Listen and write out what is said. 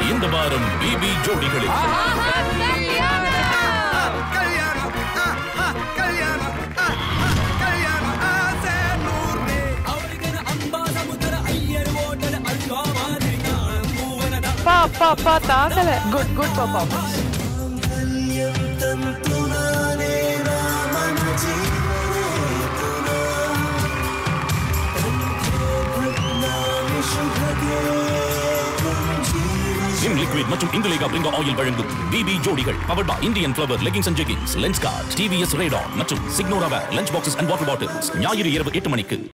இந்த வாரம் பிபி ஜோடிகளில் கல்யாணம் ஆ, ஆ, கல்யாணம் ஆ, ஆ, கல்யாணம் ஆசை நூறு அப்பா அப்பா அப்பா தாங்கல good good performance Vim liquid மற்றும் இந்துலேகா பிரிங்கா ஆயில் வழங்கும் பிபி ஜோடிகள் powered by Indian flower leggings and jeggings Lenskart TVS Radeon மற்றும் Signora lunch boxes and water bottles ஞாயிறு இரவு எட்டு மணிக்கு